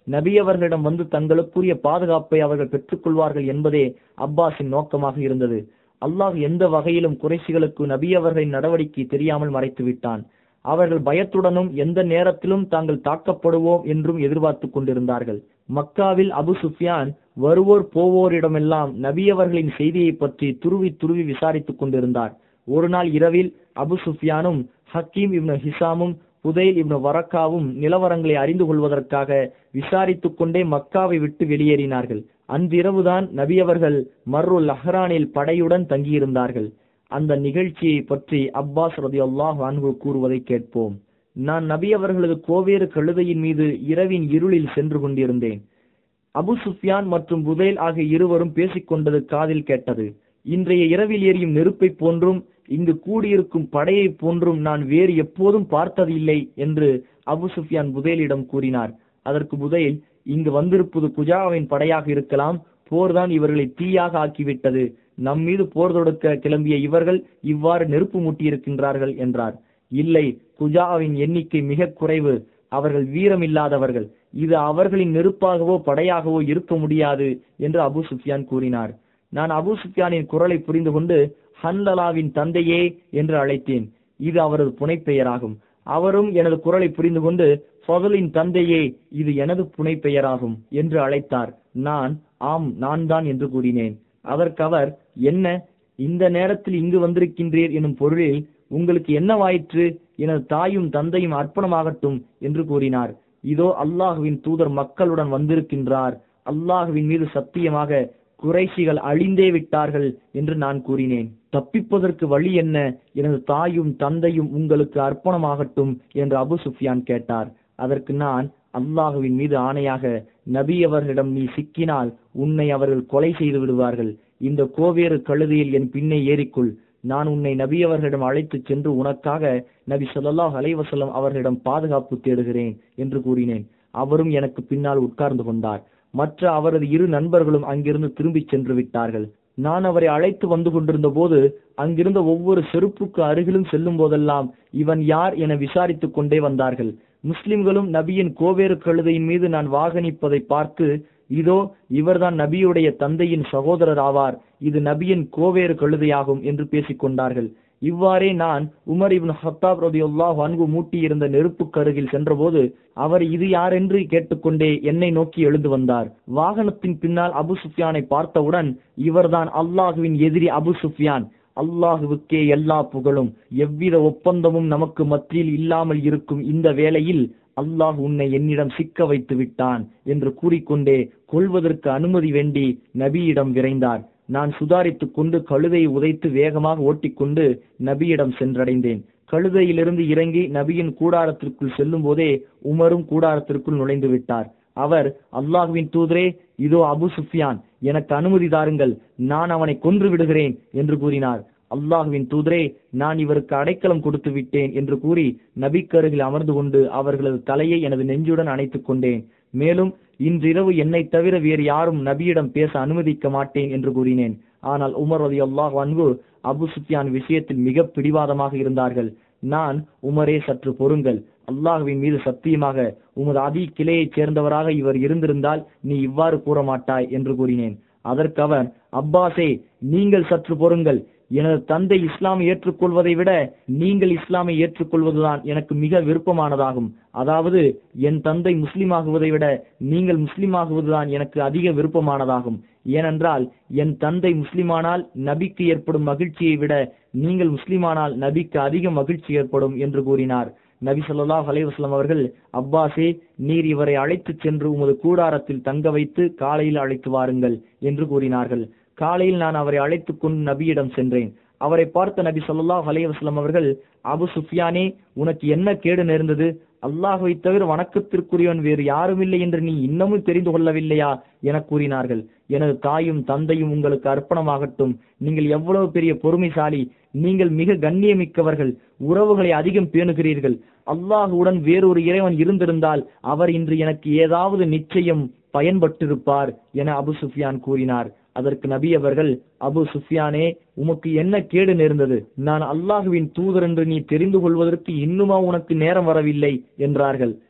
நபி அவர்களிடம் வந்து தங்களுக்குரிய பாதுகாப்பை அவர்கள் பெற்றுக்கொள்வார்கள் என்பதே அப்பாஸின் நோக்கமாக இருந்தது அல்லாஹ் எந்த வகையிலும் குறைசிகளுக்கு நபி அவர்களின் நடவடிக்கை தெரியாமல் மறைத்து விட்டான் அவர்கள் பயத்துடனும் எந்த நேரத்திலும் தாங்கள் தாக்கப்படுவோம் என்றும் எதிர்பார்த்து கொண்டிருந்தார்கள் மக்காவில் அபு சுஃபியான் வருவோர் போவோரிடமெல்லாம் நபி அவர்களின் செய்தியை பற்றி துருவி துருவி விசாரித்துக் கொண்டிருந்தார் ஒரு நாள் இரவில் அபு சுஃபியானும் ஹக்கீம் இப்னு ஹிசாமும் புதைல் இப்னு வரக்காவும் நிலவரங்களை அறிந்து கொள்வதற்காக விசாரித்துக் கொண்டே மக்காவை விட்டு வெளியேறினார்கள் அன்றிரவுதான் நபி அவர்கள் மர்ருல் அஹ்ரானில் படையுடன் தங்கியிருந்தார்கள் அந்த நிகழ்ச்சியை பற்றி அப்பாஸ் ரதி அல்லாஹ் அன்பு கூறுவதை கேட்போம் நான் நபி அவர்களது கோவேறு கழுதையின் மீது இரவின் இருளில் சென்று கொண்டிருந்தேன் அபு சுஃபியான் மற்றும் புதைல் ஆகிய இருவரும் பேசிக் கொண்டது காதில் கேட்டது இன்றைய இரவில் எரியும் நெருப்பை போன்றும் இங்கு கூடியிருக்கும் படையை போன்றும் நான் வேறு எப்போதும் பார்த்ததில்லை என்று அபு சுஃபியான் புதைலிடம் கூறினார் அதற்கு புதைல் இங்கு வந்திருப்பது குஜாவின் படையாக இருக்கலாம் போர்தான் இவர்களை தீயாக ஆக்கிவிட்டது நம் மீது போர் தொடுக்க கிளம்பிய இவர்கள் இவ்வாறு நெருப்பு மூட்டியிருக்கின்றார்கள் என்றார் இல்லை குஜாவின் எண்ணிக்கை மிக குறைவு அவர்கள் வீரமில்லாதவர்கள் இது அவர்களின் நெருப்பாகவோ படையாகவோ இருக்க முடியாது என்று அபு சுஃபியான் கூறினார் நான் அபு சுஃபியானின் குரலை புரிந்து கொண்டு ஹன்லலாவின் தந்தையே என்று அழைத்தேன் இது அவரது புனைப்பெயராகும் அவரும் எனது குரலை புரிந்து கொண்டு ஃபதலின் தந்தையே இது எனது புனைப்பெயராகும் என்று அழைத்தார் நான் ஆம் நான் தான் என்று கூறினேன் அதற்கு அவர் என்ன இந்த நேரத்தில் இங்கு வந்திருக்கின்றீர் எனும் பொருளில் உங்களுக்கு என்னவாயிற்று எனது தாயும் தந்தையும் அர்ப்பணமாகட்டும் என்று கூறினார் இதோ அல்லாஹுவின் தூதர் மக்களுடன் வந்திருக்கின்றார் அல்லாஹுவின் மீது சத்தியமாக குறைஷிகள் அழிந்தே விட்டார்கள் என்று நான் கூறினேன் தப்பிப்பதற்கு வழி என்ன எனது தாயும் தந்தையும் உங்களுக்கு அர்ப்பணமாகட்டும் என்று அபு சுஃபியான் கேட்டார் அதற்கு நான் அல்லாஹுவின் மீது ஆணையாக நபி அவர்களிடம் நீ சிக்கினால் உன்னை அவர்கள் கொலை செய்து விடுவார்கள் இந்த கோவேறு கழுதியில் என் பின்னே ஏறிக்கொள் நான் உன்னை நபி அவர்களிடம் அழைத்துச் சென்று உனக்காக நபி ஸல்லல்லாஹு அலைஹி வஸல்லம் அவர்களிடம் பாதுகாப்பு தேடுகிறேன் என்று கூறினேன் அவரும் எனக்கு பின்னால் உட்கார்ந்து கொண்டார் மற்ற அவரது இரு நண்பர்களும் அங்கிருந்து திரும்பிச் சென்று விட்டார்கள் நான் அவரை அழைத்து வந்து கொண்டிருந்த போது அங்கிருந்த ஒவ்வொரு செருப்புக்கு அருகிலும் செல்லும் போதெல்லாம் இவன் யார் என விசாரித்துக் கொண்டே வந்தார்கள் முஸ்லிம்களும் நபியின் கோவேறு கழுதையின் மீது நான் வாகனிப்பதை பார்த்து இதோ இவர்தான் நபியுடைய தந்தையின் சகோதரர் ஆவார் இது நபியின் கோவேறு கழுதையாகும் என்று பேசிக் கொண்டார்கள் இவ்வாறே நான் உமர் இப்னு ஹத்தாப் ரதியுல்லாஹ் அன்பு மூட்டியிருந்த நெருப்புக்கு அருகில் சென்றபோது அவர் இது யார் என்று கேட்டுக்கொண்டே என்னை நோக்கி எழுந்து வந்தார் வாகனத்தின் பின்னால் அபு சுஃபியானை பார்த்தவுடன் இவர்தான் அல்லாஹுவின் எதிரி அபு சுஃபியான் அல்லாஹுவுக்கே எல்லா புகழும் எவ்வித ஒப்பந்தமும் நமக்கு மத்தியில் இல்லாமல் இருக்கும் இந்த வேளையில் அல்லாஹ் உன்னை என்னிடம் சிக்க வைத்து விட்டான் என்று கூறிக்கொண்டே கொள்வதற்கு அனுமதி வேண்டி நபியிடம் விரைந்தார் நான் சுதாரித்துக் கொண்டு கழுதையை உதைத்து வேகமாக ஓட்டிக்கொண்டு நபியிடம் சென்றடைந்தேன் கழுதையிலிருந்து இறங்கி நபியின் கூடாரத்திற்குள் செல்லும் போதே உமரும் கூடாரத்திற்குள் நுழைந்து விட்டார் அவர் அல்லாஹ்வின் தூதரே இதோ அபு சுஃபியான் எனக்கு அனுமதி தாருங்கள் நான் அவனை கொன்று விடுகிறேன் என்று கூறினார் அல்லாஹுவின் தூதரே நான் இவருக்கு அடைக்கலம் கொடுத்து விட்டேன் என்று கூறி நபிக்கருகில் அமர்ந்து கொண்டு அவர்களது தலையை எனது நெஞ்சுடன் அணைத்துக் கொண்டேன் மேலும் இன்றிரவு என்னை தவிர வேறு யாரும் நபியிடம் பேச அனுமதிக்க மாட்டேன் என்று கூறினேன் ஆனால் உமர் ரதி அல்லாஹ் அன்பு அபு சுஃபியான் விஷயத்தில் மிக பிடிவாதமாக இருந்தார்கள் நான் உமரே சற்று பொறுங்கள் அல்லாஹுவின் மீது சத்தியமாக உமது அதி கிளையைச் சேர்ந்தவராக இவர் இருந்திருந்தால் நீ இவ்வாறு கூற மாட்டாய் என்று கூறினேன் அதற்கு அவர் அப்பாஸே நீங்கள் சற்று பொறுங்கள் எனது தந்தை இஸ்லாமை ஏற்றுக்கொள்வதை விட நீங்கள் இஸ்லாமை ஏற்றுக்கொள்வதுதான் எனக்கு மிக விருப்பமானதாகும் அதாவது என் தந்தை முஸ்லிமாகுவதை விட நீங்கள் முஸ்லிமாகுவதுதான் எனக்கு அதிக விருப்பமானதாகும் ஏனென்றால் என் தந்தை முஸ்லிமானால் நபிக்கு ஏற்படும் மகிழ்ச்சியை விட நீங்கள் முஸ்லிமானால் நபிக்கு அதிக மகிழ்ச்சி ஏற்படும் என்று கூறினார் நபி ஸல்லல்லாஹு அலைஹி வஸல்லம் அவர்கள் அப்பாஸே நீர் இவரை அழைத்துச் சென்று உமது கூடாரத்தில் தங்க வைத்து காலையில் அழைத்து வாருங்கள் என்று கூறினார்கள் காலையில் நான் அவரை அழைத்துக் கொண்டு நபியிடம் சென்றேன் அவரை பார்த்த நபி ஸல்லல்லாஹு அலைஹி வஸல்லம் அவர்கள் அபு சுஃபியானே உனக்கு என்ன கேடு நேர்ந்தது அல்லாஹ்வை தவிர வணக்கத்திற்குரியவன் வேறு யாருமில்லை என்று நீ இன்னமும் தெரிந்து கொள்ளவில்லையா என கூறினார்கள் எனது தாயும் தந்தையும் உங்களுக்கு அர்ப்பணமாகட்டும் நீங்கள் எவ்வளவு பெரிய பொறுமைசாலி நீங்கள் மிக கண்ணியமிக்கவர்கள் உறவுகளை அதிகம் பேணுகிறீர்கள் அல்லாஹுடன் வேறொரு இறைவன் இருந்திருந்தால் அவர் இன்று எனக்கு ஏதாவது நிச்சயம் பயன்பட்டிருப்பார் என அபு சுஃபியான் கூறினார் அதற்கு நபி அவர்கள் அபு சுஃபியானே உமக்கு என்ன கேடு நேர்ந்தது நான் அல்லாஹுவின் தூதர் என்று நீ தெரிந்து கொள்வதற்கு இன்னுமா உனக்கு நேரம் வரவில்லை என்றார்கள்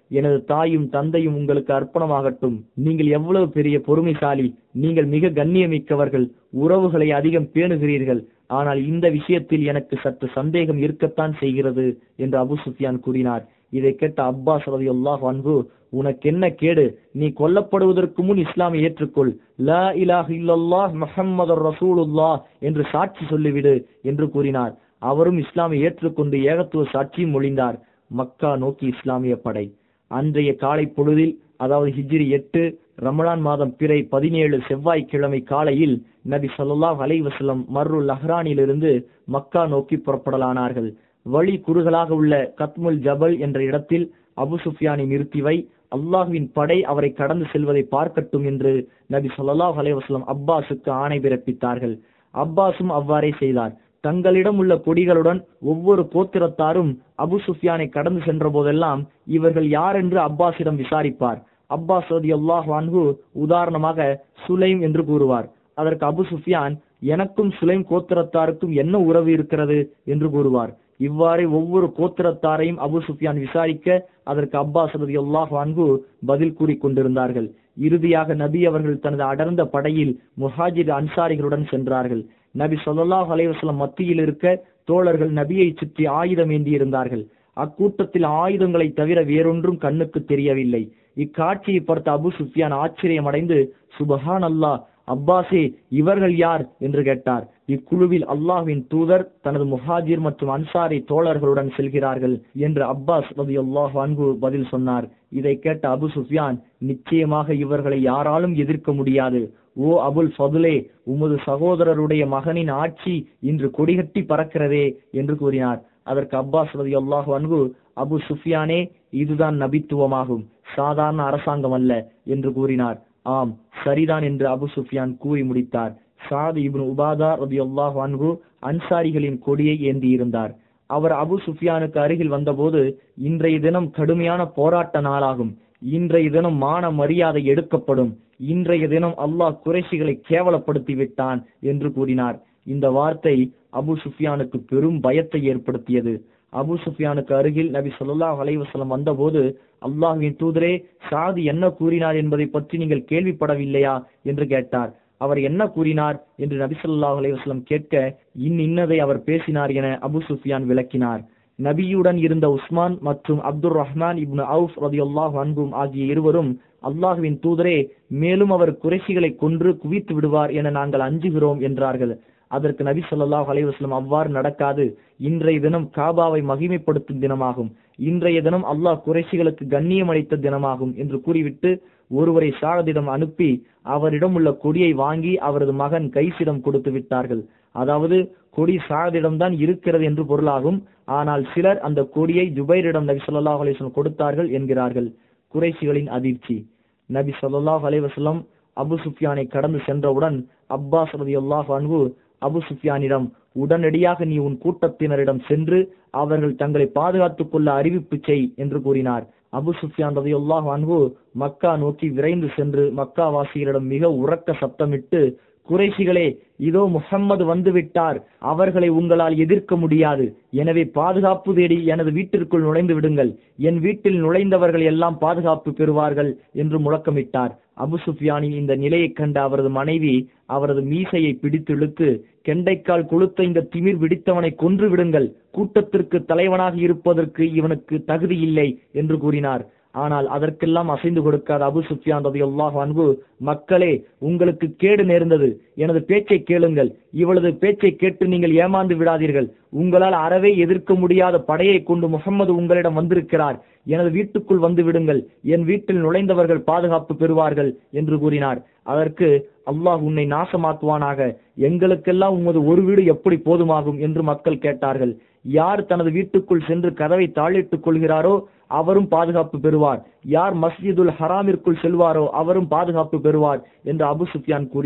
எனது தாயும் தந்தையும் உங்களுக்கு அர்ப்பணமாகட்டும் நீங்கள் எவ்வளவு பெரிய பொறுமைசாலி நீங்கள் மிக கண்ணியமிக்கவர்கள் உறவுகளை அதிகம் பேணுகிறீர்கள் ஆனால் இந்த விஷயத்தில் எனக்கு சற்று சந்தேகம் இருக்கத்தான் செய்கிறது என்று அபு சுஃபியான் கூறினார் இதை கேட்ட அப்பாஸ் ரலியல்லாஹு அன்ஹு உனக்கு என்ன கேடு நீ கொல்லப்படுவதற்கு முன் இஸ்லாமை ஏற்றுக்கொள் லா இலாஹ இல்லல்லாஹ் முஹம்மது ரசூலுல்லாஹ் என்று சாட்சி சொல்லிவிடு என்று கூறினார் அவரும் இஸ்லாமை ஏற்றுக்கொண்டு ஏகத்துவ சாட்சியும் மொழிந்தார் மக்கா நோக்கி இஸ்லாமிய படை அன்றைய காலை பொழுதில் அதாவது ஹிஜ்ரி எட்டு ரமலான் மாதம் பிறை பதினேழு செவ்வாய்க்கிழமை காலையில் நபி ஸல்லல்லாஹு அலைஹி வஸல்லம் மர்ருல் அஹ்ரானிலிருந்து மக்கா நோக்கி புறப்படலானார்கள் வழி குறுகலாக உள்ள கத்முல் ஜபல் என்ற இடத்தில் அபு சுஃபியானை நிறுத்தி வை அல்லாஹ்வின் படை அவரை கடந்து செல்வதை பார்க்கட்டும் என்று நபி ஸல்லல்லாஹு அலைஹி வஸல்லம் அப்பாஸுக்கு ஆணை பிறப்பித்தார்கள் அப்பாஸும் அவ்வாறே செய்தார் தங்களிடம் உள்ள கொடிகளுடன் ஒவ்வொரு கோத்திரத்தாரும் அபு சுஃபியானை கடந்து சென்ற போதெல்லாம் இவர்கள் யார் என்று அப்பாஸிடம் விசாரிப்பார் அப்பாஸ் ரலியல்லாஹு அன்ஹு உதாரணமாக சுலைம் என்று கூறுவார் அதற்கு அபு சுஃபியான் எனக்கும் சுலைம் கோத்திரத்தாருக்கும் என்ன உறவு இருக்கிறது என்று கூறுவார் இவ்வாறு ஒவ்வொரு கோத்திரத்தாரையும் அபு சுஃபியான் விசாரிக்க அதற்கு அப்பாஸ் ரலியல்லாஹு அன்ஹு பதில் கூறிக் கொண்டிருந்தார்கள் இறுதியாக நபி அவர்கள் தனது அடர்ந்த படையில் முஹாஜிர் அன்சாரிகளுடன் சென்றார்கள் நபி ஸல்லல்லாஹு அலைஹி வஸல்லம் மத்தியில் இருக்க தோழர்கள் நபியை சுற்றி ஆயுதம் ஏந்தியிருந்தார்கள் அக்கூட்டத்தில் ஆயுதங்களை தவிர வேறொன்றும் கண்ணுக்கு தெரியவில்லை இக்காட்சியை பார்த்த அபு சுஃபியான் ஆச்சரியமடைந்து சுபஹான் அல்லாஹ் அப்பாஸே இவர்கள் யார் என்று கேட்டார் இக்குழுவில் அல்லாஹ்வின் தூதர் தனது முஹாஜிர் மற்றும் அன்சாரி தோழர்களுடன் செல்கிறார்கள் என்று அப்பாஸ் ரலியல்லாஹு அன்ஹு பதில் சொன்னார் இதை கேட்ட அபு சுஃபியான் நிச்சயமாக இவர்களை யாராலும் எதிர்க்க முடியாது ஓ அபுல் ஃபதுலே உமது சகோதரருடைய மகனின் ஆட்சி இன்று கொடிகட்டி பறக்கிறதே என்று கூறினார் அதற்கு அப்பாஸ் ரலியல்லாஹு அன்ஹு அபு சுஃபியானே இதுதான் நபித்துவமாகும் சாதாரண அரசாங்கம் அல்ல என்று கூறினார் ஆம் சரிதான் என்று அபு சுஃபியான் கூறி முடித்தார் சாத் இப்னு உபாதா ரலியல்லாஹு அன்ஹு அன்சாரிகளின் கொடியை ஏந்தியிருந்தார் அவர் அபு சுஃபியானுக்கு அருகில் வந்தபோது இன்றைய தினம் கடுமையான போராட்ட நாளாகும் இன்றைய தினம் மான மரியாதை எடுக்கப்படும் இன்றைய தினம் அல்லாஹ் குறைஷிகளை கேவலப்படுத்தி விட்டான் என்று கூறினார் இந்த வார்த்தை அபு சுஃபியானுக்கு பெரும் பயத்தை ஏற்படுத்தியது அபு சுஃபியானுக்கு அருகில் நபி ஸல்லல்லாஹு அலைஹி வஸல்லம் வந்தபோது அல்லாஹ்வின் தூதரே சாதி என்ன கூறினார் என்பதை பற்றி நீங்கள் கேள்விப்படவில்லையா என்று கேட்டார் அவர் என்ன கூறினார் என்று நபி ஸல்லல்லாஹு அலைஹி வஸல்லம் கேட்க இன் இன்னதை அவர் பேசினார் என அபு சுஃபியான் விளக்கினார் நபியுடன் இருந்த உஸ்மான் மற்றும் அப்துர் ரஹ்மான் இப்னு அவுஃப் ரதியுல்லாஹு அன்பும் ஆகிய இருவரும் அல்லாஹுவின் தூதரே மேலும் அவர் குறைஷிகளை கொன்று குவித்து விடுவார் என நாங்கள் அஞ்சுகிறோம் என்றார்கள் அதற்கு நபி ஸல்லல்லாஹு அலைஹி வஸல்லம் அவ்வாறு நடக்காது இன்றைய தினம் காபாவை மகிமைப்படுத்தும் தினமாகும் இன்றைய தினம் அல்லாஹ் குறைஷிகளுக்கு கண்ணியம் அளித்த தினமாகும் என்று கூறிவிட்டு ஒருவரை சாரதிடம் அனுப்பி அவரிடம் உள்ள கொடியை வாங்கி அவரது மகன் கைசிடம் கொடுத்து விட்டார்கள் அதாவது கொடி சாரதிடம் தான் இருக்கிறது என்று பொருளாகும் ஆனால் சிலர் அந்த கொடியை ஜுபைரிடம் நபி ஸல்லல்லாஹு அலைஹி வஸல்லம் கொடுத்தார்கள் என்கிறார்கள் குறைஷிகளின் அதிர்ச்சி நபி ஸல்லல்லாஹு அலைஹி வஸல்லம் அபு சுஃபியானை கடந்து சென்றவுடன் அப்பாஸ் ரலியல்லாஹு அன்ஹு அபு சுஃபியானிடம் உடனடியாக நீ உன் கூட்டத்தினரிடம் சென்று அவர்கள் தங்களை பாதுகாத்துக் கொள்ள அறிவிப்பு செய் என்று கூறினார் அபு சுஃபியான் ரலியல்லாஹு அன்ஹு மக்கா நோக்கி விரைந்து சென்று மக்கா வாசிகளிடம் மிக உறக்க சப்தமிட்டு குறைஷிகளே இதோ முஹம்மது வந்து விட்டார் அவர்களை உங்களால் எதிர்க்க முடியாது எனவே பாதுகாப்பு தேடி எனது வீட்டிற்குள் நுழைந்து விடுங்கள் என் வீட்டில் நுழைந்தவர்கள் எல்லாம் பாதுகாப்பு பெறுவார்கள் என்று முழக்கமிட்டார் அபு சுஃபியானின் இந்த நிலையைக் கண்ட அவரது மனைவி அவரது மீசையை பிடித்திழுத்து கெண்டைக்கால் கொளுத்த இந்த திமிர் பிடித்தவனை கொன்று விடுங்கள் கூட்டத்திற்கு தலைவனாக இருப்பதற்கு இவனுக்கு தகுதி இல்லை என்று கூறினார் ஆனால் அதற்கெல்லாம் அசைந்து கொடுக்காத அபு சுஃபியான் ரலியல்லாஹு அன்ஹு மக்களே உங்களுக்கு கேடு நேர்ந்தது எனது பேச்சை கேளுங்கள் இவளது பேச்சை கேட்டு நீங்கள் ஏமாந்து விடாதீர்கள் உங்களால் அறவே எதிர்க்க முடியாத படையை கொண்டு முகம்மது உங்களிடம் வந்திருக்கிறார் எனது வீட்டுக்குள் வந்து விடுங்கள் என் வீட்டில் நுழைந்தவர்கள் பாதுகாப்பு பெறுவார்கள் என்று கூறினார் அதற்கு அல்லாஹ் உன்னை நாசமாக்குவானாக எங்களுக்கெல்லாம் உமது ஒரு வீடு எப்படி போதுமாகும் என்று மக்கள் கேட்டார்கள் யார் தனது வீட்டுக்குள் சென்று கதவை தாளிட்டுக் கொள்கிறாரோ அவரும் பாதுகாப்பு பெறுவார் யார் மஸ்ஜிதுல் ஹராமிற்குள் செல்வாரோ அவரும் பாதுகாப்பு பெறுவார் என்று அபு சுஃபியான் கூறினார்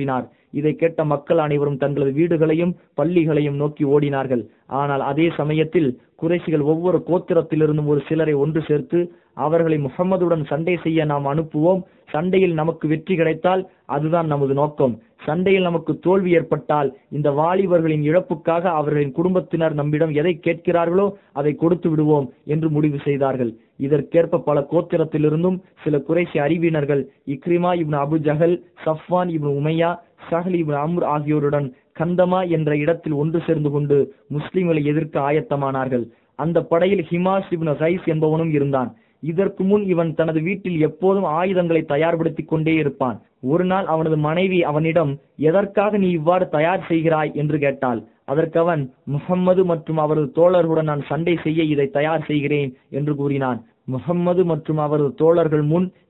இதை கேட்ட மக்கள் அனைவரும் தங்களது வீடுகளையும் பள்ளிகளையும் நோக்கி ஓடினார்கள் ஆனால் அதே சமயத்தில் குறைசிகள் ஒவ்வொரு கோத்திரத்திலிருந்தும் ஒரு சிலரை ஒன்று சேர்த்து அவர்களை முகம்மதுடன் சண்டை செய்ய நாம் அனுப்புவோம் சண்டையில் நமக்கு வெற்றி கிடைத்தால் அதுதான் நமது நோக்கம் சண்டையில் நமக்கு தோல்வி ஏற்பட்டால் இந்த வாலிபர்களின் இழப்புக்காக அவர்களின் குடும்பத்தினர் நம்மிடம் எதை கேட்கிறார்களோ அதை கொடுத்து விடுவோம் என்று முடிவு செய்தார்கள் இதற்கேற்ப பல கோத்திரத்திலிருந்தும் சில குறைசி அறிவினர்கள் இக்ரிமா இப்னு அபு ஜஹல் சஃப்வான் இப்னு உமையா சஹல் இப்னு அம்ர் ஆகியோருடன் கந்தமா என்ற இடத்தில் ஒன்று சேர்ந்து கொண்டு முஸ்லிம்களை எதிர்க்க ஆயத்தமானார்கள் அந்த படையில் ஹிமாஸ் இப்னு கைஸ் என்பவனும் இருந்தான் இதற்கு முன் இவன் தனது வீட்டில் எப்போதும் ஆயுதங்களை தயார்படுத்திக் கொண்டே இருப்பான் ஒரு நாள் அவனது மனைவி அவனிடம் எதற்காக நீ இவ்வாறு தயார் செய்கிறாய் என்று கேட்டாள் அதற்கு அவன் முகம்மது மற்றும் அவரது தோழர்களுடன் நான் சண்டை செய்ய இதை தயார் செய்கிறேன் என்று கூறினான் முகம்மது மற்றும் அவரது தோழர்கள் முன்